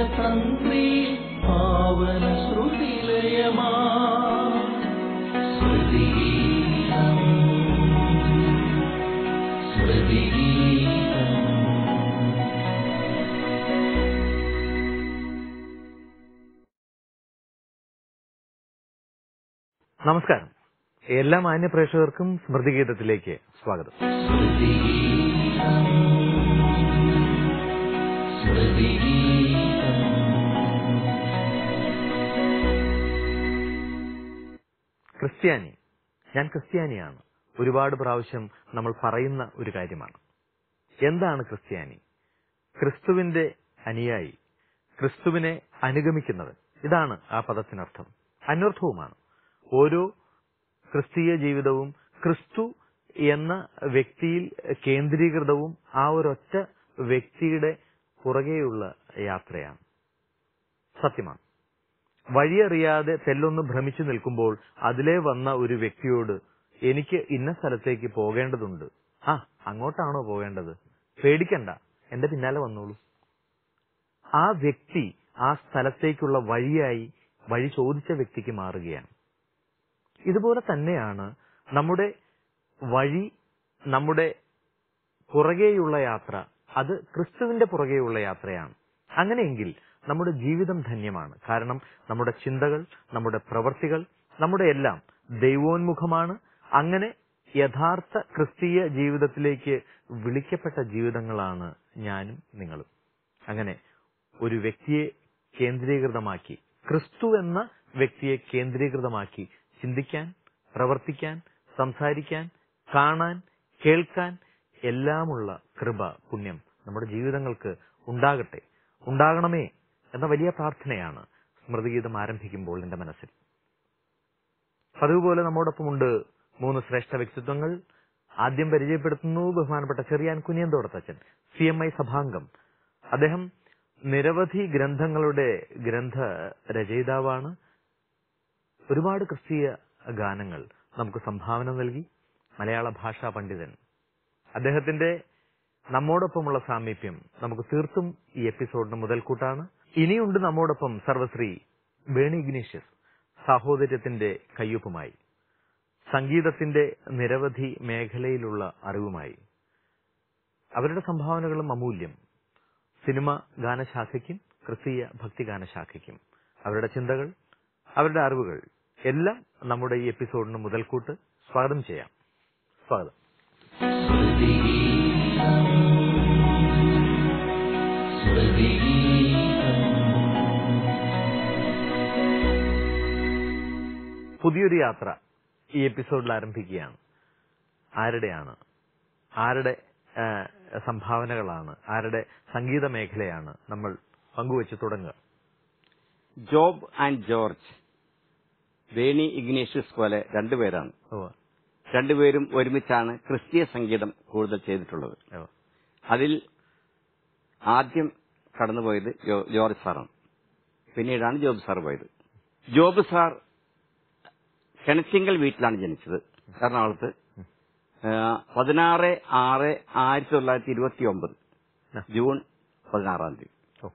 തന്ത്രി പാവന ശ്രുതിലയമാ സ്മൃതിഗീതം സ്മൃതിഗീതം നമസ്കാരം എല്ലാ മാന്യ പ്രേക്ഷകർക്കും സ്മൃതിഗീതത്തിലേക്ക് സ്വാഗതം ക്രിസ്ത്യാനി ഞാൻ ക്രിസ്ത്യാനിയാണ് ഒരുപാട് പ്രാവശ്യം നമ്മൾ പറയുന്ന ഒരു കാര്യമാണ് എന്താണ് ക്രിസ്ത്യാനി ക്രിസ്തുവിന്റെ അനുയായി ക്രിസ്തുവിനെ അനുഗമിക്കുന്നവൻ ഇതാണ് ആ പദത്തിനർത്ഥം അന്വർത്ഥവുമാണ് ഓരോ ക്രിസ്തീയ ജീവിതവും ക്രിസ്തു എന്ന വ്യക്തിയിൽ കേന്ദ്രീകൃതവും ആ ഒരൊറ്റ വ്യക്തിയുടെ പുറകെയുള്ള യാത്രയാണ് സത്യമാണ് വഴിയറിയാതെ തെല്ലൊന്ന് ഭ്രമിച്ചു നിൽക്കുമ്പോൾ അതിലേ വന്ന ഒരു വ്യക്തിയോട് എനിക്ക് ഇന്ന സ്ഥലത്തേക്ക് പോകേണ്ടതുണ്ട് ആ അങ്ങോട്ടാണോ പോകേണ്ടത് പേടിക്കണ്ട എന്റെ പിന്നാലെ വന്നോളൂ ആ വ്യക്തി ആ സ്ഥലത്തേക്കുള്ള വഴിയായി വഴി ചോദിച്ച വ്യക്തിക്ക് മാറുകയാണ് ഇതുപോലെ തന്നെയാണ് നമ്മുടെ വഴി നമ്മുടെ പുറകെയുള്ള യാത്ര അത് ക്രിസ്തുവിന്റെ പുറകെയുള്ള യാത്രയാണ് അങ്ങനെയെങ്കിൽ നമ്മുടെ ജീവിതം ധന്യമാണ് കാരണം നമ്മുടെ ചിന്തകൾ നമ്മുടെ പ്രവർത്തികൾ നമ്മുടെ എല്ലാം ദൈവോന്മുഖമാണ് അങ്ങനെ യഥാർത്ഥ ക്രിസ്തീയ ജീവിതത്തിലേക്ക് വിളിക്കപ്പെട്ട ജീവിതങ്ങളാണ് ഞാനും നിങ്ങളും അങ്ങനെ ഒരു വ്യക്തിയെ കേന്ദ്രീകൃതമാക്കി ക്രിസ്തു എന്ന വ്യക്തിയെ കേന്ദ്രീകൃതമാക്കി ചിന്തിക്കാൻ പ്രവർത്തിക്കാൻ സംസാരിക്കാൻ കാണാൻ കേൾക്കാൻ എല്ലാമുള്ള കൃപ പുണ്യം നമ്മുടെ ജീവിതങ്ങൾക്ക് ഉണ്ടാകട്ടെ ഉണ്ടാകണമേ എന്ന വലിയ പ്രാർത്ഥനയാണ് സ്മൃതിഗീതം ആരംഭിക്കുമ്പോൾ എന്റെ മനസ്സിൽ പതിവുപോലെ നമ്മോടൊപ്പമുണ്ട് മൂന്ന് ശ്രേഷ്ഠ വ്യക്തിത്വങ്ങൾ ആദ്യം പരിചയപ്പെടുത്തുന്നു ബഹുമാനപ്പെട്ട ചെറിയാൻ കുനിയന്തോടത്തച്ഛൻ സി എം ഐ സഭാംഗം അദ്ദേഹം നിരവധി ഗ്രന്ഥങ്ങളുടെ ഗ്രന്ഥ രചയിതാവാണ് ഒരുപാട് ക്രിസ്തീയ ഗാനങ്ങൾ നമുക്ക് സംഭാവന നൽകി മലയാള ഭാഷാ പണ്ഡിതൻ അദ്ദേഹത്തിന്റെ നമ്മോടൊപ്പമുള്ള സാമീപ്യം നമുക്ക് തീർത്തും ഈ എപ്പിസോഡിന് മുതൽക്കൂട്ടാണ് ഇനിയുണ്ട് നമ്മോടൊപ്പം സർവശ്രീ ബേണി ഇഗ്നീഷ്യസ് സാഹോദര്യത്തിന്റെ കയ്യൊപ്പുമായി സംഗീതത്തിന്റെ നിരവധി മേഖലയിലുള്ള അറിവുമായി അവരുടെ സംഭാവനകളും അമൂല്യം സിനിമ ഗാനശാഖയ്ക്കും ക്രിസ്തീയ ഭക്തി ഗാനശാഖയ്ക്കും അവരുടെ ചിന്തകൾ അവരുടെ അറിവുകൾ എല്ലാം നമ്മുടെ ഈ എപ്പിസോഡിന് മുതൽക്കൂട്ട് സ്വാഗതം ചെയ്യാം സ്വാഗതം പുതിയൊരു യാത്ര ഈ എപ്പിസോഡിൽ ആരംഭിക്കുകയാണ് ആരുടെയാണ് ആരുടെ ആ, സംഭാവനകളാണ് ആരുടെ സംഗീത മേഖലയാണ് നമ്മൾ പങ്കുവച്ച് തുടങ്ങുക ജോബ് ആൻഡ് ജോർജ് വേണി ഇഗ്നേഷ്യസ് പോലെ രണ്ടുപേരാണ് ഉവ്വ്. രണ്ടുപേരും ഒരുമിച്ചാണ് ക്രിസ്തീയ സംഗീതം കൂടുതൽ ചെയ്തിട്ടുള്ളത് ഉവ്വ്. അതിൽ ആദ്യം കടന്നുപോയത് ജോ- ജോർജ് സാറാണ് പിന്നീടാണ് ജോബ് സാർ പോയത് ജോബ് സാർ കെണച്ചിങ്കൽ വീട്ടിലാണ് ജനിച്ചത് എറണാകുളത്ത് ആ, പതിനാറ് ആറ് ആയിരത്തി തൊള്ളായിരത്തി ഇരുപത്തി ഒമ്പത് ആ. ജൂൺ പതിനാറാം തീയതി ഓ.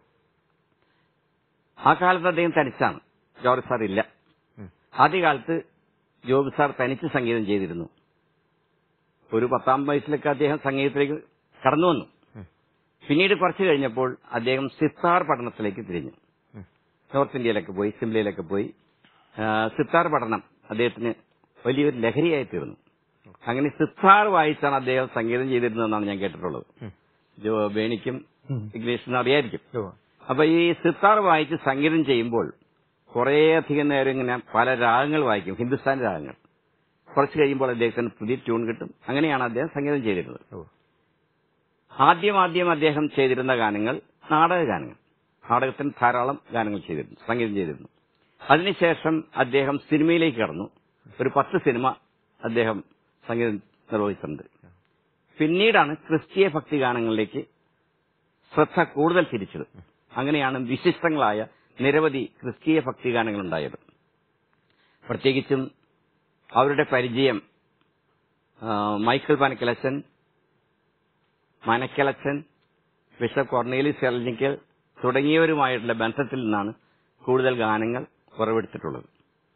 ആ കാലത്ത് അദ്ദേഹം തനിച്ചാണ് ജോർജ് സാർ ഇല്ല ഉം. ആദ്യകാലത്ത് ജോബ് സാർ തനിച്ച് സംഗീതം ചെയ്തിരുന്നു ഒരു പത്താം വയസ്സിലൊക്കെ അദ്ദേഹം സംഗീതത്തിലേക്ക് കടന്നു വന്നു ഉം. പിന്നീട് കുറച്ചു കഴിഞ്ഞപ്പോൾ അദ്ദേഹം സിത്താർ പഠനത്തിലേക്ക് തിരിഞ്ഞു ഉം. നോർത്ത് ഇന്ത്യയിലൊക്കെ പോയി സിംലയിലൊക്കെ പോയി ആ, സിത്താർ പഠനം അദ്ദേഹത്തിന് വലിയൊരു ലഹരിയായി തീർന്നു അങ്ങനെ സിത്താർ വായിച്ചാണ് അദ്ദേഹം സംഗീതം ചെയ്തിരുന്നതെന്നാണ് ഞാൻ കേട്ടിട്ടുള്ളത് ഉം. ജോ ബേണിക്കും ഉം. ഇംഗ്ലീഷിനും അറിയായിരിക്കും ഉവ്വ്. അപ്പൊ ഈ സിത്താർ വായിച്ച് സംഗീതം ചെയ്യുമ്പോൾ കുറേയധികം നേരം ഇങ്ങനെ പല രാഗങ്ങൾ വായിക്കും ഹിന്ദുസ്ഥാൻ രാഗങ്ങൾ കുറച്ച് കഴിയുമ്പോൾ അദ്ദേഹത്തിന് പുതിയ ട്യൂൺ കിട്ടും അങ്ങനെയാണ് അദ്ദേഹം സംഗീതം ചെയ്തിരുന്നത് ഉവ്വ്. ആദ്യം ആദ്യം അദ്ദേഹം ചെയ്തിരുന്ന ഗാനങ്ങൾ നാടക ഗാനങ്ങൾ നാടകത്തിന് ധാരാളം ഗാനങ്ങൾ ചെയ്തിരുന്നു സംഗീതം ചെയ്തിരുന്നു അതിനുശേഷം അദ്ദേഹം സിനിമയിലേക്ക് കടന്നു ഒരു പത്ത് സിനിമ അദ്ദേഹം സംഗീതം നിർവഹിച്ചിട്ടുണ്ട് പിന്നീടാണ് ക്രിസ്തീയ ഭക്തി ഗാനങ്ങളിലേക്ക് ശ്രദ്ധ കൂടുതൽ തിരിച്ചത് അങ്ങനെയാണ് വിശിഷ്ടങ്ങളായ നിരവധി ക്രിസ്തീയ ഭക്തി ഗാനങ്ങൾ ഉണ്ടായത് പ്രത്യേകിച്ചും അവരുടെ പരിചയം ആ, മൈക്കിൾ പനക്കലച്ചൻ മനക്കലച്ചൻ ബിഷപ്പ് കൊർണേലിസ് എലഞ്ഞിക്കൽ തുടങ്ങിയവരുമായിട്ടുള്ള ബന്ധത്തിൽ നിന്നാണ് കൂടുതൽ ഗാനങ്ങൾ ഉറവെടുത്തിട്ടുള്ളത്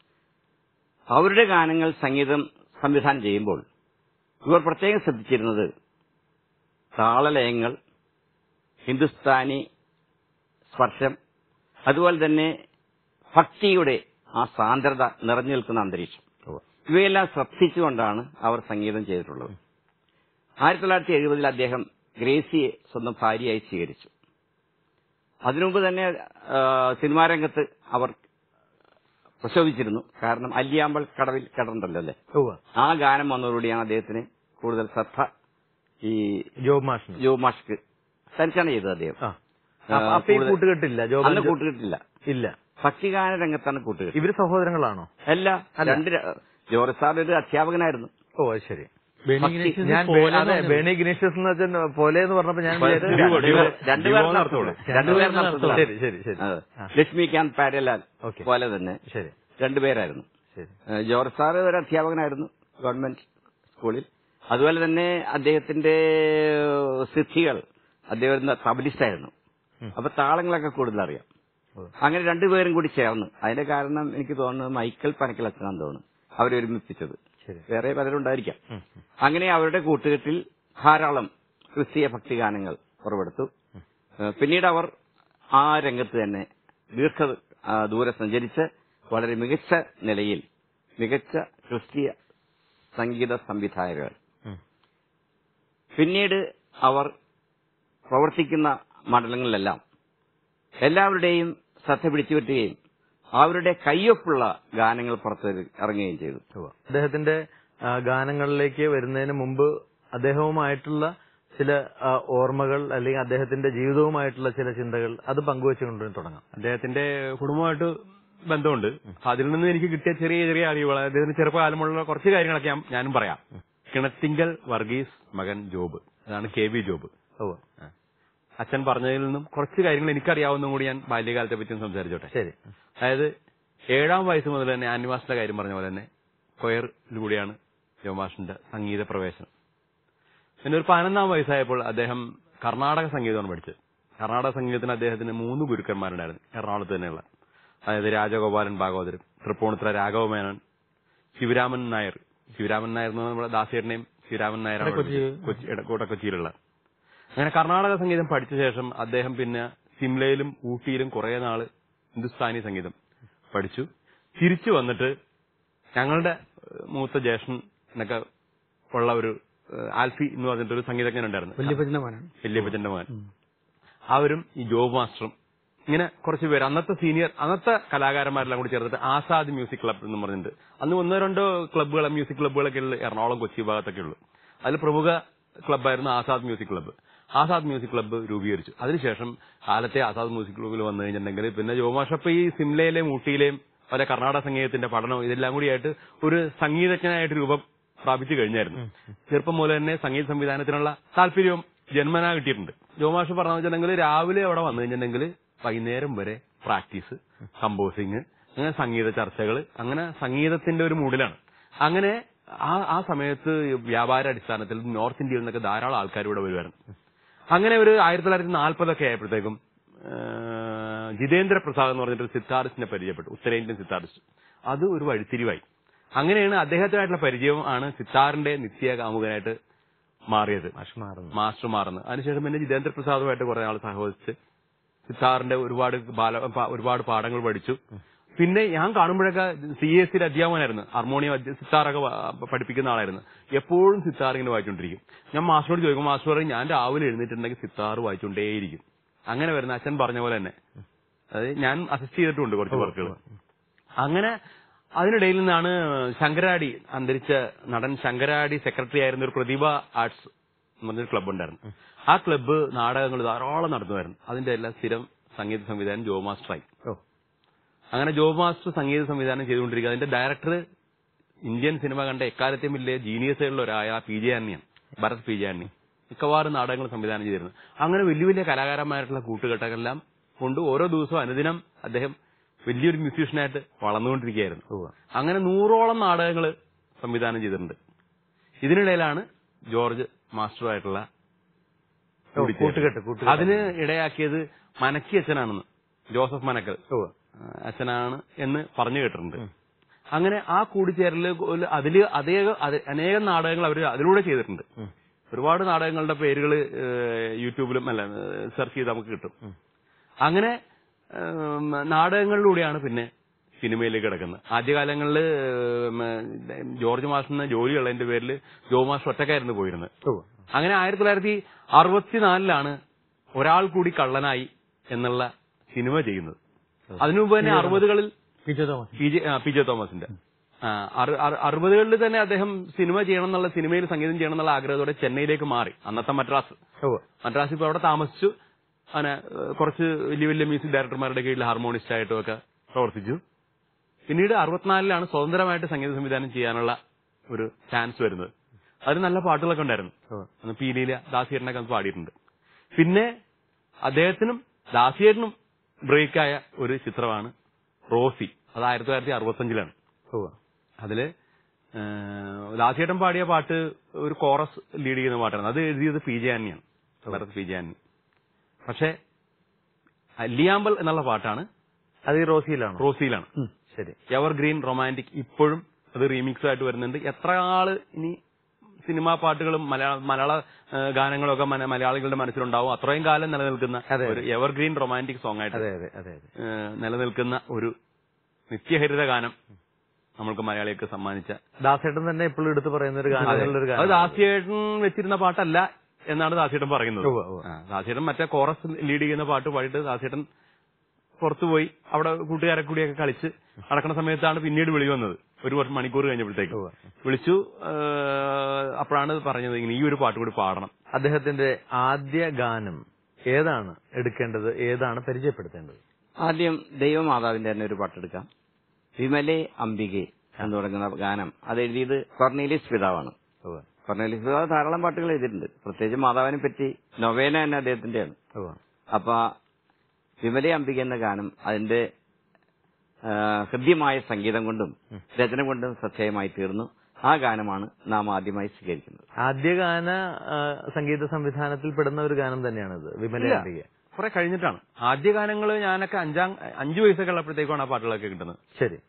അവരുടെ ഗാനങ്ങൾ സംഗീതം സംവിധാനം ചെയ്യുമ്പോൾ ഇവർ പ്രത്യേകം ശ്രദ്ധിച്ചിരുന്നത് താളലയങ്ങൾ ഹിന്ദുസ്ഥാനി സ്പർശം അതുപോലെ തന്നെ ഭക്തിയുടെ ആ സാന്ദ്രത നിറഞ്ഞു നിൽക്കുന്ന അന്തരീക്ഷം ഇവയെല്ലാം ശ്രദ്ധിച്ചുകൊണ്ടാണ് അവർ സംഗീതം ചെയ്തിട്ടുള്ളത് ആയിരത്തി തൊള്ളായിരത്തി എഴുപതിൽ അദ്ദേഹം ഗ്രേസിയെ സ്വന്തം ഭാര്യയായി സ്വീകരിച്ചു അതിനുമുമ്പ് തന്നെ ആ, സിനിമാ രംഗത്ത് അവർ പ്രശോഭിച്ചിരുന്നു കാരണം അല്ലിയാമ്പൽ കടവിൽ കിടണ്ടല്ലോ അല്ലേ ഉവ്വ്. ആ ഗാനം വന്നതോടുകൂടിയാണ് അദ്ദേഹത്തിന് കൂടുതൽ ശ്രദ്ധ ഈ ജോബ് മാഷിന് ജോ മാഷ്ക്ക് തനിച്ചാണ് ചെയ്തത് അദ്ദേഹം ആ അപ്പൊ- അപ്പൊ ഈ കൂടുതൽ- കൂട്ടുകെട്ടില്ല ജോബ് അന്ന് കൂട്ടുകെട്ടില്ല ഇല്ല ഭക്തിഗാന രംഗത്താണ് കൂട്ടുകെട്ട് ഇവര് സഹോദരങ്ങളാണോ അല്ല രണ്ട് ര- ജോർജ് സാർ ഒരു അധ്യാപകനായിരുന്നു ഓ അത് ശരി ബെനി ഭക്തി- ഇഗ്നേഷ്യസ് ഞാൻ പോലെ അതെ എന്ന് ബേണി ഗ്നേഷ്യസ് എന്ന് വെച്ചാൽ പോലെ എന്ന് പറഞ്ഞപ്പോ ഞാൻ വിചാരിച്ചു രണ്ടുപേർ- ഡിവോ- രണ്ടുപേർ ഡിവോ നടത്തുള്ളൂ. നടത്തുള്ളൂ. രണ്ടുപേർ രണ്ടുപേർ നടത്തുള്ളൂ. ശരി ശരി ശരി അതെ. ആ, ലക്ഷ്മികാന്ത് പാരലാൽ ഓക്കെ. പോലെ തന്നെ ശരി രണ്ടുപേരായിരുന്നു ശരി ഏഹ് ജോർജ് സാർ ഒരു അധ്യാപകനായിരുന്നു ഗവൺമെന്റ് സ്കൂളിൽ അതുപോലെ തന്നെ അദ്ദേഹത്തിന്റെ ഏഹ്, സിദ്ധികൾ അദ്ദേഹം ഒരു തബലിസ്റ്റായിരുന്നു ഉം. അപ്പൊ താളങ്ങളൊക്കെ കൂടുതൽ അറിയാം ഓ. അങ്ങനെ രണ്ടുപേരും കൂടി ചേർന്ന് അതിന്റെ കാരണം എനിക്ക് തോന്നുന്നത് മൈക്കൽ പനക്കൽ അച്ഛനാന്ന് തോന്നുന്നു അവരെ ഒരുമിപ്പിച്ചത് ശരി വേറെ പലരും ഉണ്ടായിരിക്കാം ഉം, ഉം. അങ്ങനെ അവരുടെ കൂട്ടുകെട്ടിൽ ധാരാളം ക്രിസ്തീയ ഭക്തിഗാനങ്ങൾ ഉറവെടുത്തു ഏഹ് പിന്നീട് അവർ ആ രംഗത്ത് തന്നെ ദീർഘ ആ, ദൂരെ സഞ്ചരിച്ച് വളരെ മികച്ച നിലയിൽ മികച്ച ക്രിസ്തീയ സംഗീത സംവിധായകർ ഉം. പിന്നീട് അവർ പ്രവർത്തിക്കുന്ന മണ്ഡലങ്ങളിലെല്ലാം എല്ലാവരുടെയും ശ്രദ്ധ പിടിച്ചുപറ്റുകയും അവരുടെ കയ്യൊപ്പുള്ള ഗാനങ്ങൾ പുറത്ത് ഇറങ്ങുകയും ചെയ്തു ഉവ്വ്. അദ്ദേഹത്തിന്റെ ആ, ഗാനങ്ങളിലേക്ക് വരുന്നതിന് മുമ്പ് അദ്ദേഹവുമായിട്ടുള്ള ചില ആ, ഓർമ്മകൾ അല്ലെങ്കിൽ അദ്ദേഹത്തിന്റെ ജീവിതവുമായിട്ടുള്ള ചില ചിന്തകൾ അത് പങ്കുവെച്ചുകൊണ്ട് തുടങ്ങാം അദ്ദേഹത്തിന്റെ കുടുംബമായിട്ട് ബന്ധമുണ്ട് അപ്പൊ അതിൽ നിന്ന് എനിക്ക് കിട്ടിയ ചെറിയ ചെറിയ അറിവുകൾ അദ്ദേഹത്തിന്റെ ചെറുപ്പകാലമുള്ള കുറച്ച് കാര്യങ്ങളൊക്കെ ഞാൻ- ഞാനും പറയാം കിണത്തിങ്കൽ വർഗീസ് മകൻ ജോബ് അതാണ് കെ വി ജോബ് ഉവ്വ്. അച്ഛൻ പറഞ്ഞതിൽ നിന്നും കുറച്ച് കാര്യങ്ങൾ എനിക്കറിയാവുന്നതും കൂടി ഞാൻ ബാല്യകാലത്തെ പറ്റി ഒന്ന് സംസാരിച്ചോട്ടെ ശരി അതായത് ഏഴാം വയസ്സ് മുതൽ തന്നെ ആനിവാസിന്റെ കാര്യം പറഞ്ഞ പോലെ തന്നെ കൊയറിലൂടെയാണ് ജോമാഷിന്റെ സംഗീത പ്രവേശനം പിന്നെ ഒരു പതിനൊന്നാം വയസ്സായപ്പോൾ അദ്ദേഹം കർണാടക സംഗീതമാണ് പഠിച്ചത് കർണാടക സംഗീതത്തിന് അദ്ദേഹത്തിന് മൂന്ന് ഗുരുക്കന്മാരുണ്ടായിരുന്നു എറണാകുളത്ത് തന്നെയുള്ള അതായത് രാജഗോപാലൻ ഭാഗവതരും തൃപ്പൂണിത്തുറ രാഘവ മേനോൻ ശിവരാമൻ നായർ ശിവരാമൻ നായർ എന്ന് പറഞ്ഞാൽ നമ്മുടെ ദാസേട്ടനെയും ശിവരാമൻ നായരാണ് പഠിപ്പിച്ചത്. കൊച്ചി ഇടക്കോട്ട കൊച്ചിയിലുള്ള അങ്ങനെ കർണാടക സംഗീതം പഠിച്ച ശേഷം അദ്ദേഹം പിന്നെ സിംലയിലും ഊട്ടിയിലും കുറെ നാള് ഹിന്ദുസ്ഥാനി സംഗീതം പഠിച്ചു തിരിച്ചു വന്നിട്ട് ഞങ്ങളുടെ ഏഹ്, മൂത്ത ജ്യേഷ്ഠൻ എന്നൊക്കെ ഉള്ള ഒരു ഏഹ്, ആൽഫി എന്ന് പറഞ്ഞിട്ട് ഒരു സംഗീതജ്ഞൻ ഉണ്ടായിരുന്നു വല്യപ്പച്ചന്റെ മോനാണ് വല്യപ്പച്ചന്റെ മകൻ അവരും ഈ ജോബ് മാസ്റ്ററും ഇങ്ങനെ കുറച്ച് പേര് അന്നത്തെ സീനിയർ അന്നത്തെ കലാകാരന്മാരെല്ലാം കൂടി ചേർത്തിട്ട് ആസാദ് മ്യൂസിക് ക്ലബ് എന്ന് പറഞ്ഞിട്ട് അന്ന് ഒന്നോ രണ്ടോ ക്ലബ്ബുകൾ മ്യൂസിക് ക്ലബ്ബുകളൊക്കെ ഉള്ളു എറണാകുളം കൊച്ചി ഭാഗത്തൊക്കെ ഉള്ളു അതിൽ പ്രമുഖ ക്ലബ്ബായിരുന്നു Azad music club Azad music club രൂപീകരിച്ചു അതിനുശേഷം കാലത്തെ ആസാദ് മ്യൂസിക് ക്ലബ്ബിൽ വന്നു കഴിഞ്ഞിട്ടുണ്ടെങ്കിൽ പിന്നെ ജോമാഷപ്പ് ഈ സിംലയിലെയും ഊട്ടിയിലെയും പല കർണാടക സംഗീതത്തിന്റെ പഠനവും ഇതെല്ലാം കൂടിയായിട്ട് ഒരു സംഗീതജ്ഞനായിട്ട് രൂപം പ്രാപിച്ചു കഴിഞ്ഞായിരുന്നു ചെറുപ്പം മുതൽ തന്നെ സംഗീത സംവിധാനത്തിനുള്ള താല്പര്യവും ജന്മനാ കിട്ടിയിട്ടുണ്ട് ജോമാഷ് പറഞ്ഞു വെച്ചിട്ടുണ്ടെങ്കിൽ രാവിലെ അവിടെ വന്നു കഴിഞ്ഞിട്ടുണ്ടെങ്കിൽ വൈകുന്നേരം വരെ പ്രാക്ടീസ് കമ്പോസിങ് അങ്ങനെ സംഗീത ചർച്ചകൾ അങ്ങനെ സംഗീതത്തിന്റെ ഒരു മൂഡിലാണ് അങ്ങനെ ആ ആ സമയത്ത് വ്യാപാര അടിസ്ഥാനത്തിൽ നോർത്ത് ഇന്ത്യയിൽ നിന്നൊക്കെ ധാരാളം ആൾക്കാർ ഇവിടെ വരുമായിരുന്നു അങ്ങനെ ഒരു ആയിരത്തി തൊള്ളായിരത്തി നാൽപ്പതൊക്കെ ആയപ്പോഴത്തേക്കും ഏഹ്, ജിതേന്ദ്ര പ്രസാദ് എന്ന് പറഞ്ഞിട്ട് ഒരു സിത്താറിസ്റ്റിനെ പരിചയപ്പെട്ടു ഉത്തരേന്ത്യൻ സിത്താറിസ്റ്റ് അത് ഒരു വഴിത്തിരിവായി അങ്ങനെയാണ് അദ്ദേഹത്തിനായിട്ടുള്ള പരിചയം ആണ് സിത്താറിന്റെ നിത്യ കാമുകനായിട്ട് മാറിയത് മാഷ് മാറുന്നു മാസ്റ്റർ മാറുന്നത് അതിനുശേഷം പിന്നെ ജിതേന്ദ്ര പ്രസാദുമായിട്ട് കുറെ നാൾ സഹവസിച്ച് സിത്താറിന്റെ ഒരുപാട് ബാല പ- ഒരുപാട് പാഠങ്ങൾ പഠിച്ചു പിന്നെ ഞാൻ കാണുമ്പോഴൊക്കെ സി എസ് സിയുടെ അധ്യാപകനായിരുന്നു ഹാർമോണിയം അധ്യ- സിത്താറൊക്കെ വ- പഠിപ്പിക്കുന്ന ആളായിരുന്നു എപ്പോഴും സിത്താർ ഇങ്ങനെ വായിച്ചുകൊണ്ടിരിക്കും ഞാൻ മാസ്റ്ററോട് ചോദിക്കും മാസ്റ്റർ പറയും ഞാൻ രാവിലെ എഴുന്നേറ്റുണ്ടെങ്കിൽ സിത്താർ വായിച്ചുകൊണ്ടേയിരിക്കും അങ്ങനെ വരുന്ന അച്ഛൻ പറഞ്ഞ പോലെ തന്നെ അതായത് ഞാൻ അസിസ്റ്റ് ചെയ്തിട്ടുണ്ട് കുറച്ച് വർക്കുകൾ അങ്ങനെ അതിനിടയിൽ നിന്നാണ് ശങ്കരാടി അന്തരിച്ച നടൻ ശങ്കരാടി സെക്രട്ടറി ആയിരുന്ന ഒരു പ്രതിഭ ആർട്സ് എന്ന് പറഞ്ഞൊരു ക്ലബ്ബ് ഉണ്ടായിരുന്നു ആ ക്ലബ്ബ് നാടകങ്ങൾ ധാരാളം നടത്തുമായിരുന്നു അതിന്റെ എല്ലാം സ്ഥിരം സംഗീത സംവിധാനം ജോ മാസ്റ്ററായി ഓ അങ്ങനെ ജോ മാസ്റ്റർ സംഗീത സംവിധാനം ചെയ്തുകൊണ്ടിരിക്കുക അതിന്റെ ഡയറക്ടർ ഇന്ത്യൻ സിനിമ കണ്ട എക്കാലത്തെയും വലിയ ജീനിയസുകളിൽ ഒരായ പി ജെ ആന്ണിയാണ് ഭരത് പി ജെ ആന്നി മിക്കവാറും നാടകങ്ങൾ സംവിധാനം ചെയ്തിരുന്നു അങ്ങനെ വലിയ വലിയ കലാകാരന്മാരായിട്ടുള്ള കൂട്ടുകെട്ടെല്ലാം കൊണ്ട് ഓരോ ദിവസവും അനുദിനം അദ്ദേഹം വലിയൊരു മ്യൂസീഷ്യനായിട്ട് വളർന്നുകൊണ്ടിരിക്കുകയായിരുന്നു ഉവ്വ്. അങ്ങനെ നൂറോളം നാടകങ്ങൾ സംവിധാനം ചെയ്തിട്ടുണ്ട് ഇതിനിടയിലാണ് ജോർജ് മാസ്റ്ററുമായിട്ടുള്ള കൂടിച്ചേരൽ. കൂട്ടുകെട്ട്, കൂട്ടുകെട്ട്. അതിന് ഇടയാക്കിയത് മനക്കി അച്ഛനാണെന്ന് ജോസഫ് മനക്കൽ ഉവ്വ്. ആ, അച്ഛനാണ് എന്ന് പറഞ്ഞു കേട്ടിട്ടുണ്ട് അങ്ങനെ ആ കൂടിച്ചേരല് ഒരു- അതില് അതേ അത് അനേകം നാടകങ്ങൾ അവർ അതിലൂടെ ചെയ്തിട്ടുണ്ട് ഒരുപാട് നാടകങ്ങളുടെ പേരുകൾ യൂട്യൂബിലും അല്ല സെർച്ച് ചെയ്ത് നമുക്ക് കിട്ടും അങ്ങനെ ഉം, നാടകങ്ങളിലൂടെയാണ് പിന്നെ സിനിമയിലേക്ക് കിടക്കുന്നത് ആദ്യകാലങ്ങളിൽ ജോർജ് മാഷിന് ജോലിയുള്ളതിന്റെ പേരിൽ ജോ മാഷ് ഒറ്റക്കായിരുന്നു പോയിരുന്നത് ഉവ്വ്. അങ്ങനെ ആയിരത്തി തൊള്ളായിരത്തി അറുപത്തിനാലിലാണ് ഒരാൾ കൂടി കള്ളനായി എന്നുള്ള സിനിമ ചെയ്യുന്നത് അതിനു മുമ്പ് തന്നെ അറുപതുകളിൽ പി ജെ ആ, പി ജെ തോമസിന്റെ ആ, അറു- അറു- അറുപതുകളിൽ തന്നെ അദ്ദേഹം സിനിമ ചെയ്യണം എന്നുള്ള സിനിമയിൽ സംഗീതം ചെയ്യണം എന്നുള്ള ആഗ്രഹത്തോടെ ചെന്നൈയിലേക്ക് മാറി അന്നത്തെ മദ്രാസ് ഉവ്വ്. മദ്രാസ് ഇപ്പോൾ അവിടെ താമസിച്ചു അങ്ങനെ ഏഹ്, കുറച്ച് വലിയ വലിയ മ്യൂസിക് ഡയറക്ടർമാരുടെ കീഴിൽ ഹാർമോണിസ്റ്റ് ആയിട്ടും ഒക്കെ പ്രവർത്തിച്ചു പിന്നീട് അറുപത്തിനാലിലാണ് സ്വതന്ത്രമായിട്ട് സംഗീത സംവിധാനം ചെയ്യാനുള്ള ഒരു ചാൻസ് വരുന്നത് അതിന് നല്ല പാട്ടുകളൊക്കെ ഉണ്ടായിരുന്നു അന്ന് പീലിയില ദാസിയേട്ടനൊക്കെ അന്ന് പാടിയിട്ടുണ്ട് പിന്നെ അദ്ദേഹത്തിനും ദാസിയേട്ടനും ബ്രേക്കായ ഒരു ചിത്രമാണ് റോസി അത് ആയിരത്തി തൊള്ളായിരത്തി അറുപത്തഞ്ചിലാണ് ഉവ്വ്. അതില് ഏഹ്, ദാസിയേട്ടൻ പാടിയ പാട്ട് ഒരു കോറസ് ലീഡ് ചെയ്യുന്ന പാട്ടാണ് അത് എഴുതിയത് പി ജെ ആന്ണിയാണ് ഭരത് പി ജെ ആന്നി പക്ഷെ അല്ലിയാമ്പൽ എന്നുള്ള പാട്ടാണ് അത് ഈ റോസിയിലാണോ റോസിയിലാണ് ശരി എവർ ഗ്രീൻ റൊമാൻറ്റിക് ഇപ്പോഴും അത് റീമിക്സ് ആയിട്ട് വരുന്നുണ്ട് എത്ര ആള് ഇനി സിനിമാ പാട്ടുകളും മലയാള മലയാള ഏഹ്, ഗാനങ്ങളും ഒക്കെ മന- മലയാളികളുടെ മനസ്സിലുണ്ടാവും അത്രയും കാലം നിലനിൽക്കുന്ന അതെ. ഒരു എവർ ഗ്രീൻ റൊമാൻറ്റിക് സോങ് ആയിട്ട് അതെ അതെ അതെ അതെ ഏഹ്, നിലനിൽക്കുന്ന ഒരു നിത്യഹരിത ഗാനം നമ്മൾക്ക് മലയാളികൾക്ക് സമ്മാനിച്ച ദാസേട്ടൻ തന്നെ എപ്പോഴും എടുത്ത് പറയുന്ന ഒരു ഗാനങ്ങളിലൊരു അത് ഗാനം ദാസിയേട്ടൻ വെച്ചിരുന്ന പാട്ടല്ല എന്നാണ് ദാസിയേട്ടൻ പറയുന്നത് ഉവ്വ്, ഉവ്വ്. ആ, ദാസിയേട്ടൻ മറ്റേ കോറസ് ലീഡ് ചെയ്യുന്ന പാട്ട് പാടിയിട്ട് ദാസിയേട്ടൻ പുറത്തുപോയി അവിടെ കൂട്ടുകാരെ കൂടിയൊക്കെ കളിച്ച് നടക്കുന്ന സമയത്താണ് പിന്നീട് വിളി വന്നത് ഒരു വർഷം മണിക്കൂർ കഴിഞ്ഞപ്പോഴത്തേക്ക് ഉവ്വ്. വിളിച്ചു ഏഹ്, അപ്പോഴാണ് പറഞ്ഞത് ഇങ്ങനെ ഈ ഒരു പാട്ട് കൂടി പാടണം അദ്ദേഹത്തിന്റെ ആദ്യ ഗാനം ഏതാണ് എടുക്കേണ്ടത് ഏതാണ് പരിചയപ്പെടുത്തേണ്ടത് ആദ്യം ദൈവമാതാവിന്റെ തന്നെ ഒരു പാട്ടെടുക്കാം വിമലേ അംബികെ എന്ന് തുടങ്ങുന്ന ഗാനം അത് എഴുതിയത് കൊർണീലിയസ് പിതാവാണ് ഉവ്വ്. കൊർണീലിയസ് പിതാവ് ധാരാളം പാട്ടുകൾ എഴുതിയിട്ടുണ്ട് പ്രത്യേകിച്ച് മാതാവിനെ പറ്റി നൊവേന തന്നെ അദ്ദേഹത്തിന്റെയാണ് ഉവ്വ്. അപ്പൊ വിമലേ അംബിക എന്ന ഗാനം അതിന്റെ ആ, ഹൃദ്യമായ സംഗീതം കൊണ്ടും രചന കൊണ്ടും ശ്രദ്ധേയമായി തീർന്നു ആ ഗാനമാണ് നാം ആദ്യമായി സ്വീകരിക്കുന്നത് ആദ്യ ഗാന ആ, സംഗീത സംവിധാനത്തിൽ പെടുന്ന ഒരു ഗാനം തന്നെയാണിത് വിമല ഇല്ല. അംബിക കുറെ കഴിഞ്ഞിട്ടാണ് ആദ്യ ഗാനങ്ങൾ ഞാനൊക്കെ അഞ്ചാം അഞ്ചു വയസ്സൊക്കെ ഉള്ളപ്പോഴത്തേക്കാണ് ആ പാട്ടുകളൊക്കെ കിട്ടുന്നത് ശരി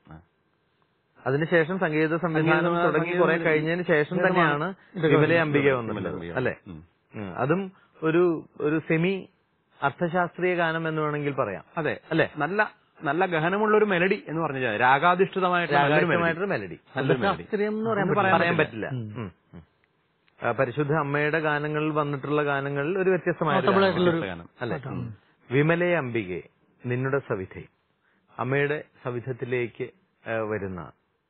അതിനുശേഷം സംഗീത സംവിധാനം സംഗീത- തുടങ്ങി സംഗീത- കുറെ കഴിഞ്ഞതിന് ശേഷം ശേഷമാണ് തന്നെയാണ് വിമല അംബിക വന്നത് വിമല അംബിക. അല്ലെ ഉം. ഉം. അതും ഒരു ഒരു സെമി അർത്ഥശാസ്ത്രീയ ഗാനം എന്ന് വേണമെങ്കിൽ പറയാം അതെ അല്ലെ നല്ല നല്ല ഗഹനമുള്ള ഒരു മെലഡി എന്ന് പറഞ്ഞാൽ രാഗാധിഷ്ഠിതമായിട്ടുള്ള നല്ലൊരു melody. രാഗാഷ്ടമായിട്ടൊരു മെലഡി നല്ലൊരു melody. ശാസ്ത്രീയം എന്ന് പറയാൻ എന്ന് പറ്റില്ല. പറയാൻ പറയാൻ പറ്റില്ല ഉം. ഉം. ആ, പരിശുദ്ധ അമ്മയുടെ ഗാനങ്ങളിൽ വന്നിട്ടുള്ള ഗാനങ്ങളിൽ ഒരു വ്യത്യസ്തമായ വ്യത്യസ്ത ഗാനം. അല്ലെ വിമലേ അംബികെ നിന്നുടെ സവിധേ അമ്മയുടെ സവിധത്തിലേക്ക് ആ, വരുന്ന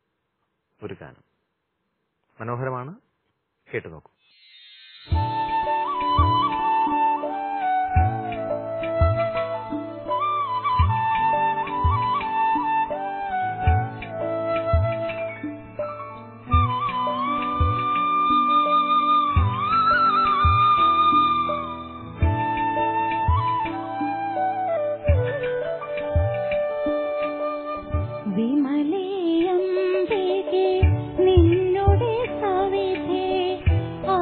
ഒരു ഗാനം മനോഹരമാണ് കേട്ടു നോക്കൂ വിമലയംബികെ നിന്നുടെ സവിധേ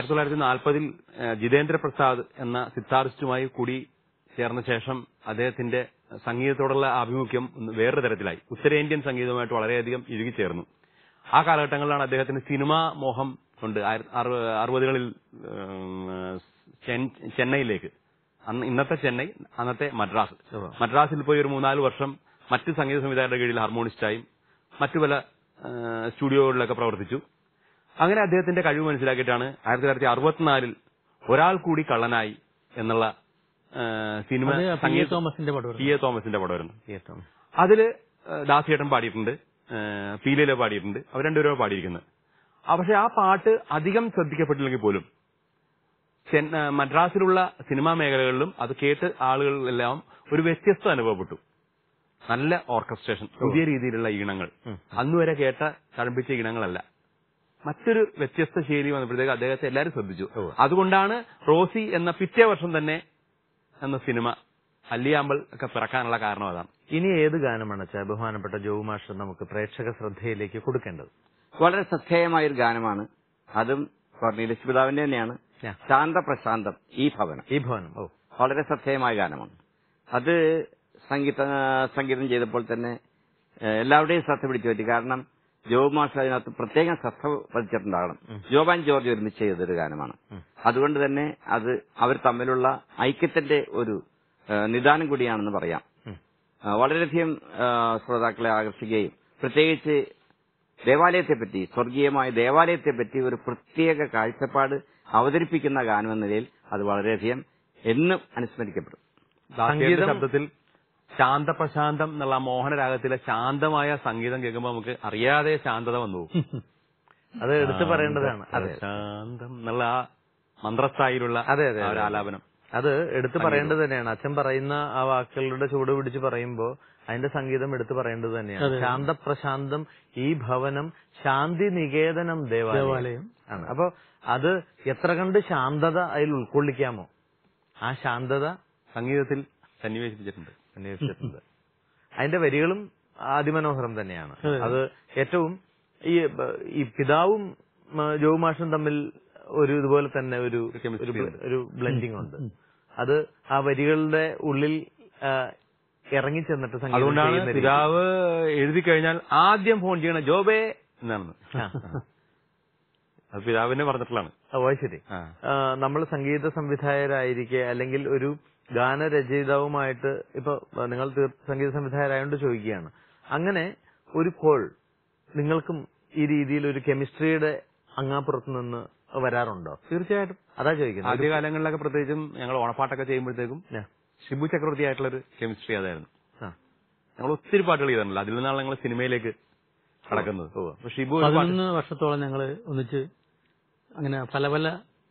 ആയിരത്തി തൊള്ളായിരത്തി നാൽപ്പതിൽ ജിതേന്ദ്ര പ്രസാദ് എന്ന സിത്താറിസ്റ്റുമായി കൂടി ചേർന്ന ശേഷം അദ്ദേഹത്തിന്റെ സംഗീതത്തോടുള്ള ആഭിമുഖ്യം ഒന്ന് വേറൊരു തരത്തിലായി ഉത്തരേന്ത്യൻ സംഗീതവുമായിട്ട് വളരെയധികം ഇഴുകിച്ചേർന്നു ആ കാലഘട്ടങ്ങളിലാണ് അദ്ദേഹത്തിന് സിനിമാ മോഹം കൊണ്ട് ആയിര- അറു- അറുപതുകളിൽ ഉം, ചെൻ- ചെന്നൈയിലേക്ക് അന്ന് ഇന്നത്തെ ചെന്നൈ അന്നത്തെ മദ്രാസ് മദ്രാസിൽ പോയി ഒരു മൂന്നാല് വർഷം മറ്റ് സംഗീത സംവിധായകരുടെ കീഴിൽ ഹാർമോണിസ്റ്റായും മറ്റു പല ആ, സ്റ്റുഡിയോകളിലൊക്കെ പ്രവർത്തിച്ചു അങ്ങനെ അദ്ദേഹത്തിന്റെ കഴിവ് മനസ്സിലാക്കിയിട്ടാണ് ആയിരത്തി തൊള്ളായിരത്തി അറുപത്തിനാലിൽ ഒരാൾ കൂടി കള്ളനായി എന്നുള്ള ആ, സിനിമ അത് പി എ സംഗീത തോമസിന്റെ പടം പി എ തോമസിന്റെ പടം വരുന്നത് ഏറ്റവും അതില് ആ, ദാസിയേട്ടൻ പാടിയിട്ടുണ്ട് ആ, പീലയിലെ പാടിയിട്ടുണ്ട് അവർ രണ്ടുപേരും പാടിയിരിക്കുന്നത് ആ, പക്ഷെ ആ പാട്ട് അധികം ശ്രദ്ധിക്കപ്പെട്ടില്ലെങ്കിൽ പോലും ചെന്ന മദ്രാസിലുള്ള സിനിമാ മേഖലകളിലും അത് കേട്ട് ആളുകളിലെല്ലാം ഒരു വ്യത്യസ്തത അനുഭവപ്പെട്ടു നല്ല ഓർക്കസ്ട്രേഷൻ പുതിയ രീതിയിലുള്ള ഈണങ്ങൾ അന്നുവരെ കേട്ട തഴമ്പിച്ച ഈണങ്ങളല്ല മറ്റൊരു വ്യത്യസ്ത ശൈലി വന്നപ്പോഴത്തേക്ക് അദ്ദേഹത്തെ എല്ലാവരും ശ്രദ്ധിച്ചു അതുകൊണ്ടാണ് റോസി എന്ന പിറ്റേ വർഷം തന്നെ എന്ന സിനിമ അല്ലിയാമ്പൽ ഒക്കെ പിറക്കാനുള്ള കാരണം അതാണ് ഇനി ഏത് ഗാനമാണ് അച്ഛാ ബഹുമാനപ്പെട്ട ജോബ് മാസ്റ്റർ നമുക്ക് പ്രേക്ഷക ശ്രദ്ധയിലേക്ക് കൊടുക്കേണ്ടത് വളരെ ശ്രദ്ധേയമായ ഒരു ഗാനമാണ് അതും കോർണീലിയസ് പിതാവിന്റെ തന്നെയാണ് Yeah. ശാന്ത പ്രശാന്തം ഈ ഭവനം ഈ ഭവനം ഓ വളരെ ശ്രദ്ധേയമായ ഗാനമാണ് അത് സംഗീത സംഗീതം ചെയ്തപ്പോൾ തന്നെ ഏഹ്, എല്ലാവരുടെയും ശ്രദ്ധ പിടിച്ചു പറ്റി കാരണം ജോബ് മാസ്റ്റർ അതിനകത്ത് പ്രത്യേകം ശ്രദ്ധ പതിച്ചിട്ടുണ്ടാകണം ജോബ് ആൻഡ് ജോർജ് ഒരുമിച്ച് ചെയ്തൊരു ഗാനമാണ് അതുകൊണ്ട് തന്നെ അത് അവർ തമ്മിലുള്ള ഐക്യത്തിന്റെ ഒരു ഏഹ്, നിദാനം കൂടിയാണെന്ന് പറയാം ആ, വളരെയധികം ആ, ശ്രോതാക്കളെ ആകർഷിക്കുകയും പ്രത്യേകിച്ച് ദേവാലയത്തെപ്പറ്റി സ്വർഗീയമായ ദേവാലയത്തെപ്പറ്റി ഒരു പ്രത്യേക കാഴ്ചപ്പാട് അവതരിപ്പിക്കുന്ന ഗാനമെന്ന നിലയിൽ അത് വളരെയധികം എന്നും അനുസ്മരിക്കപ്പെടും ദാസിയുടെ സംഗീതം- ശബ്ദത്തിൽ ശാന്ത പ്രശാന്തം എന്നുള്ള ആ മോഹനരാഗത്തിലെ ശാന്തമായ സംഗീതം കേൾക്കുമ്പോൾ നമുക്ക് അറിയാതെ ശാന്തത വന്നു പോകും. അത് എടുത്തു പറയേണ്ടതാണ് അതെ ശാന്തം എന്നുള്ള ആ മന്ത്രസ്ഥായിലുള്ള അതെ, അതെ, ആ ഒരു അതെ. ആലാപനം അത് എടുത്തു പറയേണ്ടത് തന്നെയാണ് അച്ഛൻ പറയുന്ന ആ വാക്കുകളുടെ ചൂട് പിടിച്ച് പറയുമ്പോ അതിന്റെ സംഗീതം എടുത്തു പറയേണ്ടത് തന്നെയാണ് ശാന്തപ്രശാന്തം ഈ ഭവനം ശാന്തി നികേതനം ദേവാലയം ദേവാലയം. ആണ് അപ്പൊ അത് എത്ര കണ്ട് ശാന്തത അതിൽ ഉൾക്കൊള്ളിക്കാമോ ആ ശാന്തത സംഗീതത്തിൽ സന്നിവേശിപ്പിച്ചിട്ടുണ്ട് അന്വേഷിച്ചിട്ടുണ്ട് അതിന്റെ വരികളും അതിമനോഹരം തന്നെയാണ് അത് ഏറ്റവും ഈ ബ- ഈ പിതാവും മ, ജോബ് മാഷും തമ്മിൽ ഒരു ഇതുപോലെ തന്നെ ഒരു chemistry ഒരു- ഉണ്ട്. ഒരു ബ്ലെൻഡിങ് ഉണ്ട് അത് ആ വരികളുടെ ഉള്ളിൽ ആ, ഇറങ്ങിച്ചെന്നിട്ട് സംഗീതം അതുകൊണ്ടാണ് ചെയ്യുന്ന രീതി. പിതാവ് എഴുതി കഴിഞ്ഞാൽ ആദ്യം ഫോൺ ചെയ്യണ ജോബേ എന്നാണ് ആ. അത് പിതാവിനെ പറഞ്ഞിട്ടുള്ളതാണ് ഓ അത് ശരി ആ. നമ്മൾ സംഗീത സംവിധായകരായിരിക്കെ അല്ലെങ്കിൽ ഒരു ഗാനരചയിതാവുമായിട്ട് ഇപ്പൊ നിങ്ങൾ തീർ- സംഗീത സംവിധായകരായോണ്ട് ചോദിക്കുകയാണ് അങ്ങനെ ഒരു കോൾ നിങ്ങൾക്കും ഈ രീതിയിൽ ഒരു കെമിസ്ട്രിയുടെ അങ്ങാപ്പുറത്ത് നിന്ന് വരാറുണ്ടോ തീർച്ചയായിട്ടും അതാ ചോദിക്കുന്നത് ഒരു- ആദ്യകാലങ്ങളിലൊക്കെ പ്രത്യേകിച്ചും ഞങ്ങൾ ഓണപ്പാട്ടൊക്കെ ചെയ്യുമ്പോഴത്തേക്കും ആ. ഷിബു ചക്രവർത്തി ആയിട്ടുള്ള ഒരു കെമിസ്ട്രി അതായിരുന്നു ആ. ഞങ്ങൾ ഒത്തിരി പാട്ടുകൾ ചെയ്തിട്ടുണ്ട് അതിൽ നിന്നാണ് ഞങ്ങൾ സിനിമയിലേക്ക് കടക്കുന്നത് അപ്പൊ ഷിബു ഒരു പാട്ട് പതിനൊന്ന് വർഷത്തോളം ഞങ്ങൾ ഒന്നിച്ച് അങ്ങനെ പല പല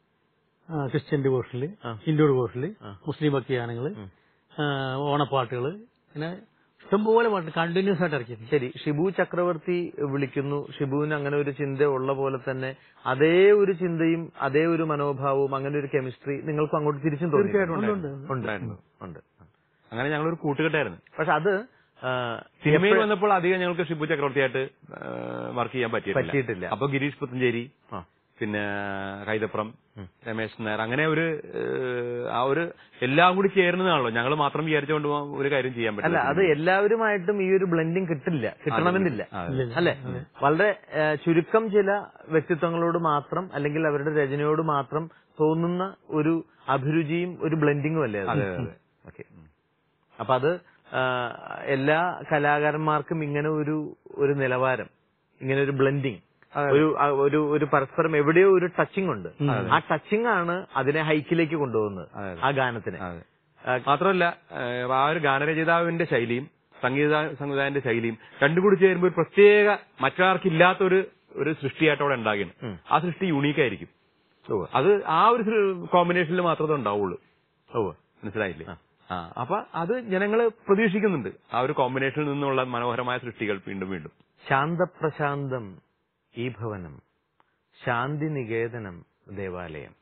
ആ, ക്രിസ്ത്യൻ ഡിവോഷനിൽ ഹിന്ദു ഡിവോഷനിൽ മുസ്ലിം ഭക്തി ഗാനങ്ങൾ ഓണപ്പാട്ടുകൾ ഇങ്ങനെ ഇഷ്ടംപോലെ പാട്ട് കണ്ടിന്യൂസ് ആയിട്ട് ഇറക്കിയിരുന്നു ശരി ഷിബു ചക്രവർത്തി വിളിക്കുന്നു ഷിബുവിന് അങ്ങനെ ഒരു ചിന്ത ഉള്ള പോലെ തന്നെ അതേ ഒരു ചിന്തയും അതേ ഒരു മനോഭാവവും അങ്ങനെ ഒരു കെമിസ്ട്രി നിങ്ങൾക്കും അങ്ങോട്ട് തിരിച്ചും തീർച്ചയായിട്ടും തോന്നിയിട്ടുണ്ടോ? ഉണ്ടായിരുന്നു. ഉണ്ട് ഉണ്ട് അങ്ങനെ ഞങ്ങളൊരു കൂട്ടുകെട്ടായിരുന്നു പക്ഷെ അത് ആ, സിനിമയിൽ എപ്പോഴും- വന്നപ്പോൾ അധികം ഞങ്ങൾക്ക് ഷിബു ചക്രവർത്തിയായിട്ട് വർക്ക് ചെയ്യാൻ പറ്റിയിട്ടില്ല പറ്റിയിട്ടില്ല. അപ്പൊ ഗിരീഷ് പുത്തഞ്ചേരി ആ. പിന്നെ കൈതപ്രം രമേശ് നായർ അങ്ങനെ ഒരു ഏഹ്, ആ ഒരു എല്ലാം കൂടി ചേരുന്നതാണല്ലോ ഞങ്ങൾ മാത്രം വിചാരിച്ചുകൊണ്ട് ഒരു കാര്യം ചെയ്യാൻ അല്ല പറ്റില്ല അത് എല്ലാവരുമായിട്ടും ഈ ഒരു ബ്ലെൻഡിങ് കിട്ടില്ല കിട്ടണമെന്നില്ല അതെ. അല്ലെ വളരെ ആ, ചുരുക്കം ചില വ്യക്തിത്വങ്ങളോട് മാത്രം അല്ലെങ്കിൽ അവരുടെ രചനയോട് മാത്രം തോന്നുന്ന ഒരു അഭിരുചിയും ഒരു ബ്ലെൻഡിങ്ങും അല്ലേ അത്? അതെ, അതെ. ഓക്കെ അപ്പൊ അത് ആ, എല്ലാ കലാകാരന്മാർക്കും ഇങ്ങനെ ഒരു ഒരു നിലവാരം ഇങ്ങനെ ഒരു ബ്ലെൻഡിങ് ഒരു ആ, ഒരു ഒരു പരസ്പരം എവിടെയോ ഒരു ടച്ചിങ് ഉണ്ട് ആ ടച്ചിങ് ആണ് അതിനെ ഹൈക്കിലേക്ക് കൊണ്ടുപോകുന്നത് അതെ, അതെ. ആ ഗാനത്തിനെ അതെ. ആ, മാത്രമല്ല ഏഹ്, ആ ഒരു ഗാനരചയിതാവിന്റെ ശൈലിയും സംഗീത സംവിധായകന്റെ ശൈലിയും രണ്ടും കൂടി ചേരുമ്പോൾ ഒരു പ്രത്യേക മറ്റാർക്കില്ലാത്ത ഒരു ഒരു സൃഷ്ടിയായിട്ട് അവിടെ ഉണ്ടാകുന്നു ഉം. ആ സൃഷ്ടി യൂണീക്ക് ആയിരിക്കും ഉവ്വ്. അത് ആ ഒരു കോമ്പിനേഷനിൽ മാത്രമേ ഉണ്ടാവുള്ളൂ ഉവ്വ്. മനസ്സിലായില്ലേ ആ അപ്പൊ അത് ജനങ്ങള് പ്രതീക്ഷിക്കുന്നുണ്ട് ആ ഒരു കോമ്പിനേഷനിൽ നിന്നുള്ള മനോഹരമായ സൃഷ്ടികൾ വീണ്ടും വീണ്ടും ശാന്തപ്രശാന്തം ഈ ഭവനം ശാന്തി നികേതനം ദേവാലയം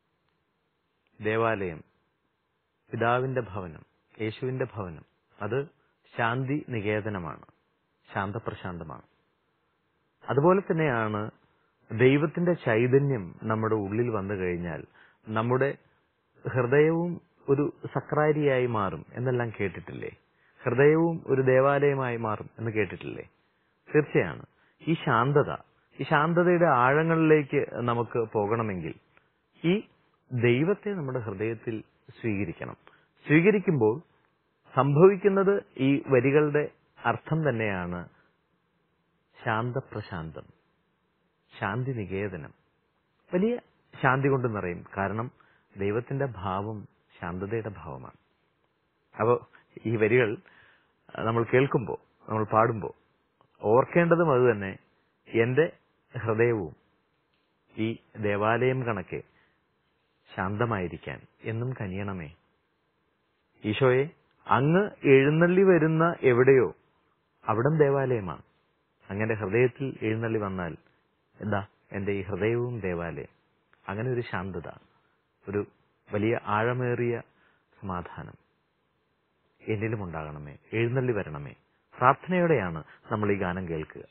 ദേവാലയം പിതാവിന്റെ ഭവനം യേശുവിന്റെ ഭവനം അത് ശാന്തി നികേതനമാണ് ശാന്തപ്രശാന്തമാണ് അതുപോലെ തന്നെയാണ് ദൈവത്തിന്റെ ചൈതന്യം നമ്മുടെ ഉള്ളിൽ വന്നു കഴിഞ്ഞാൽ നമ്മുടെ ഹൃദയവും ഒരു സക്രാരിയായി മാറും എന്നെല്ലാം കേട്ടിട്ടില്ലേ ഹൃദയവും ഒരു ദേവാലയമായി മാറും എന്ന് കേട്ടിട്ടില്ലേ തീർച്ചയാണ് ഈ ശാന്തത ഈ ശാന്തതയുടെ ആഴങ്ങളിലേക്ക് നമുക്ക് പോകണമെങ്കിൽ ഈ ദൈവത്തെ നമ്മുടെ ഹൃദയത്തിൽ സ്വീകരിക്കണം സ്വീകരിക്കുമ്പോൾ സംഭവിക്കുന്നത് ഈ വരികളുടെ അർത്ഥം തന്നെയാണ് ശാന്തപ്രശാന്തം ശാന്തി നികേതനം വലിയ ശാന്തി കൊണ്ട് നിറയും കാരണം ദൈവത്തിന്റെ ഭാവം ശാന്തതയുടെ ഭാവമാണ് അപ്പോൾ ഈ വരികൾ നമ്മൾ കേൾക്കുമ്പോൾ നമ്മൾ പാടുമ്പോൾ ഓർക്കേണ്ടതും അത് തന്നെ എന്റെ ഹൃദയവും ഈ ദേവാലയം കണക്കെ ശാന്തമായിരിക്കാൻ എന്നും കനിയണമേ ഈശോയെ അങ്ങ് എഴുന്നള്ളി വരുന്ന എവിടെയോ അവിടം ദേവാലയമാണ് അങ്ങനെ ഹൃദയത്തിൽ എഴുന്നള്ളി വന്നാൽ എന്താ എന്റെ ഈ ഹൃദയവും ദേവാലയം അങ്ങനെ ഒരു ശാന്തത ഒരു വലിയ ആഴമേറിയ സമാധാനം എന്നിലും ഉണ്ടാകണമേ എഴുന്നള്ളി വരണമേ പ്രാർത്ഥനയോടെയാണ് നമ്മൾ ഈ ഗാനം കേൾക്കുക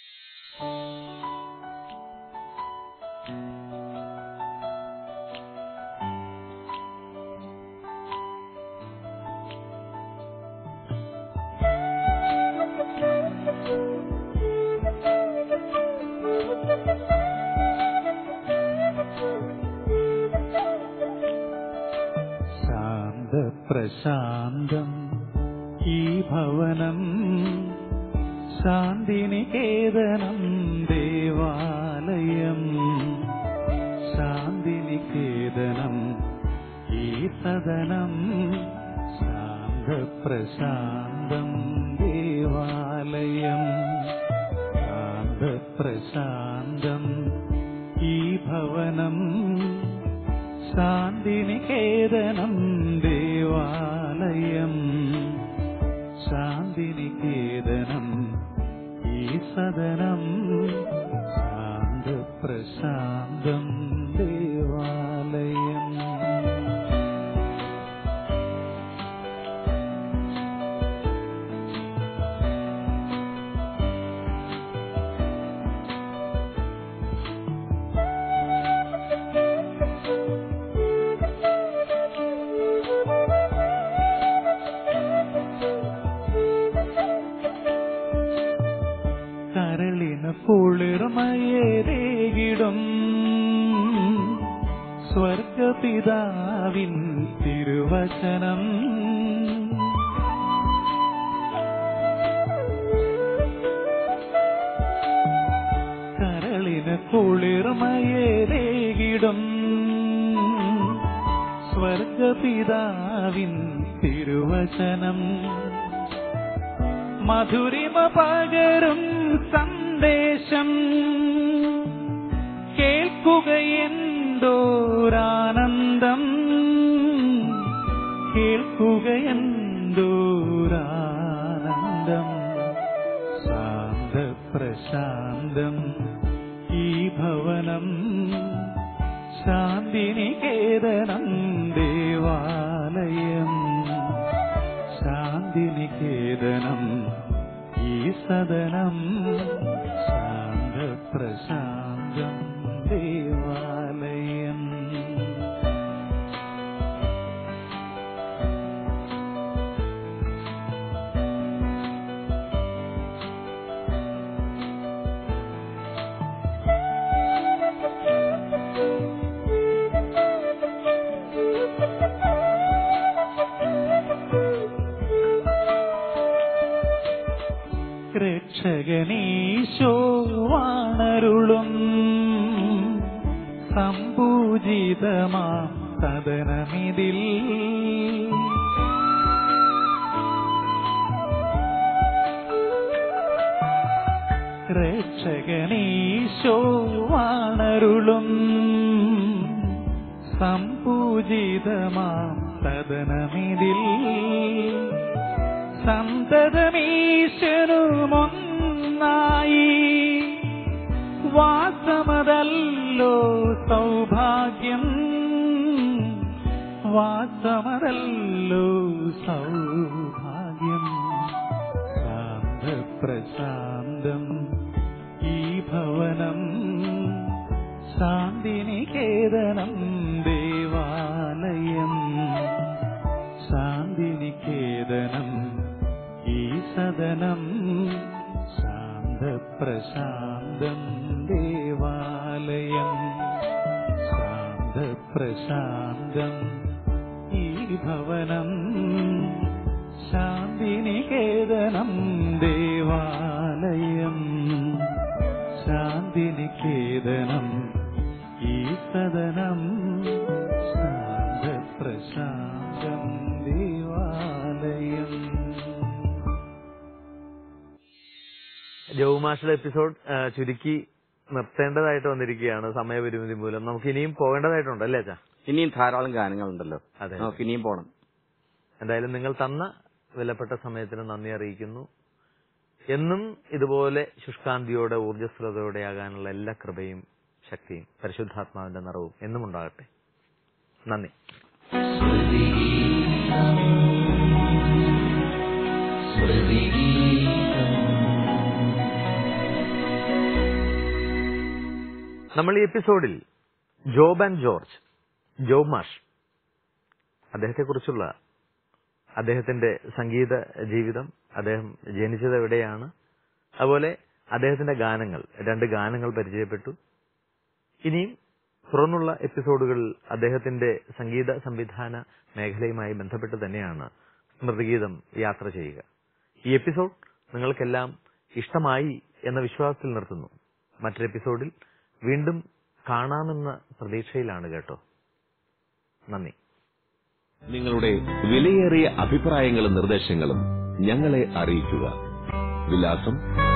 ശാന്തപ്രശാന്തം ഈ ഭവനം ശാന്തിനികേതനം ദേവാലയം ശാന്തിനികേതനം ഈ സദനം ശാന്തപ്രശാന്തം ദേവാലയം ശാന്തപ്രശാന്തം ഈ ഭവനം ശാന്തിനികേതനം ദേവാലയം ശാന്തിനികേതനം ഈ സദനം ശാന്തപ്രശാന്തം ദേവാലയം കരളിന് കുളിർമയേരേകിടും സ്വർഗപിതാവിൻ തിരുവചനം കരളിന് കുളിർമയേരേകിടും സ്വർഗപിതാവിൻ തിരുവചനം മധുരിമ പകരും സന്ദേശം കേൾക്കുകയെന്തോരാനന്ദം കേൾക്കുകയെന്തോരാനന്ദം ശാന്തപ്രശാന്തം ഈ ഭവനം ശാന്തിനികേതനം ദേവാലയം ശാന്തിനികേതനം ഈ സദനം ശാന്തപ്രശാന്തം ദേവാലയം രക്ഷകനീശോ വാണരുളും സമ്പൂജിതമാ സദനമിതിൽ രക്ഷകനീശോ വാണരുളും സമ്പൂജിതമാ സദനമിതിൽ സന്തതമീശനുമൊന്നായി വാസമതല്ലോ സൗഭാഗ്യം വാസമതല്ലോ സൗഭാഗ്യം ശാന്തപ്രശാന്തം ഈ ഭവനം ശാന്തിനികേതനം ദേവാലയം ശാന്തിനികേതനം ഈ സദനം ശാന്തപ്രശാന്തം ദേവാലയം ശാന്തപ്രശാന്തം ഈ ഭവനം ശാന്തിനികേതനം ദേവാലയം ശാന്തിനികേതനം ഈ സദനം ശാന്തപ്രശാന്തം ദേവാലയം ജൗമാഷയുടെ എപ്പിസോഡ് ആ, ചുരുക്കി നിർത്തേണ്ടതായിട്ട് വന്നിരിക്കുകയാണ് സമയപരിമിതി മൂലം നമുക്ക് ഇനിയും പോകേണ്ടതായിട്ടുണ്ട് അല്ലേ അച്ഛാ ഇനിയും ധാരാളം ഗാനങ്ങളുണ്ടല്ലോ അതെ. നമുക്ക് ഇനിയും പോണം എന്തായാലും നിങ്ങൾ തന്ന വിലപ്പെട്ട സമയത്തിന് നന്ദി അറിയിക്കുന്നു എന്നും ഇതുപോലെ ശുഷ്കാന്തിയോടെ ഊർജ്ജസ്വലതയോടെ ആകാനുള്ള എല്ലാ കൃപയും ശക്തിയും പരിശുദ്ധാത്മാവിന്റെ നിറവും എന്നും ഉണ്ടാകട്ടെ നന്ദി നമ്മൾ ഈ എപ്പിസോഡിൽ ജോബ് ആൻഡ് ജോർജ് ജോബ് മാഷ് അദ്ദേഹത്തെക്കുറിച്ചുള്ള അദ്ദേഹത്തിന്റെ സംഗീത ജീവിതം അദ്ദേഹം ജനിച്ചത് എവിടെയാണ് അതുപോലെ അദ്ദേഹത്തിന്റെ ഗാനങ്ങൾ രണ്ട് ഗാനങ്ങൾ പരിചയപ്പെട്ടു ഇനിയും തുടർന്നുള്ള എപ്പിസോഡുകളിൽ അദ്ദേഹത്തിന്റെ സംഗീത സംവിധാന മേഖലയുമായി ബന്ധപ്പെട്ട് തന്നെയാണ് സ്മൃതിഗീതം യാത്ര ചെയ്യുക ഈ എപ്പിസോഡ് നിങ്ങൾക്കെല്ലാം ഇഷ്ടമായി എന്ന വിശ്വാസത്തിൽ നിർത്തുന്നു മറ്റൊരു എപ്പിസോഡിൽ വീണ്ടും കാണാമെന്ന പ്രതീക്ഷയിലാണ് കേട്ടോ നന്ദി നിങ്ങളുടെ വിലയേറിയ അഭിപ്രായങ്ങളും നിർദ്ദേശങ്ങളും ഞങ്ങളെ അറിയിക്കുക വിലാസം